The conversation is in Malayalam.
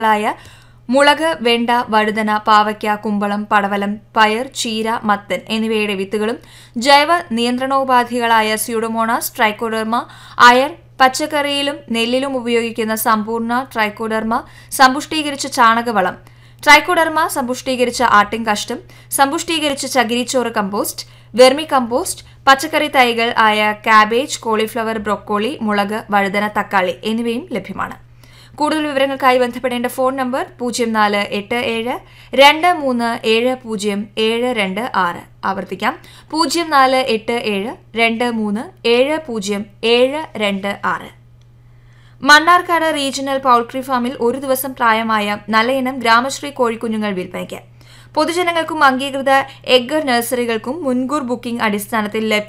ായ മുളക് വെണ്ട വഴുതന പാവയ്ക്ക കുമ്പളം പടവലം പയർ ചീര മത്തൻ എന്നിവയുടെ വിത്തുകളും ജൈവ നിയന്ത്രണോപാധികളായ സ്യൂഡോമോണാസ് ട്രൈക്കോഡർമ അയർ പച്ചക്കറിയിലും നെല്ലിലും ഉപയോഗിക്കുന്ന സമ്പൂർണ്ണ ട്രൈക്കോഡർമ സമ്പുഷ്ടീകരിച്ച ചാണകവളം ട്രൈക്കോഡർമ സമ്പുഷ്ടീകരിച്ച ആട്ടിൻകാഷ്ടം സമ്പുഷ്ടീകരിച്ച ചകിരിച്ചോറ് കമ്പോസ്റ്റ് വെർമി കമ്പോസ്റ്റ് പച്ചക്കറി തൈകൾ ആയ കാബേജ് കോളിഫ്ലവർ ബ്രൊക്കോളി മുളക് വഴുതന തക്കാളി എന്നിവയും ലഭ്യമാണ് കൂടുതൽ വിവരങ്ങൾക്കായി ബന്ധപ്പെടേണ്ട ഫോൺ നമ്പർ പൂജ്യം നാല് എട്ട് ഏഴ് രണ്ട് മൂന്ന് ഏഴ് പൂജ്യം ഏഴ് രണ്ട് ആറ് ആവർത്തിക്കാം പൂജ്യം നാല് എട്ട് ഏഴ് രണ്ട് മൂന്ന് ഏഴ് പൂജ്യം ഏഴ് രണ്ട് ആറ് മണ്ണാർക്കാട് റീജിയണൽ പൌൾട്രി ഫാമിൽ ഒരു ദിവസം പ്രായമായ നല്ലയിനം ഗ്രാമശ്രീ കോഴിക്കുഞ്ഞുങ്ങൾ വിൽപ്പനയ്ക്ക് പൊതുജനങ്ങൾക്കും അംഗീകൃത എഗ്ഗർ നഴ്സറികൾക്കും മുൻകൂർ ബുക്കിംഗ് അടിസ്ഥാനത്തിൽ ലഭ്യ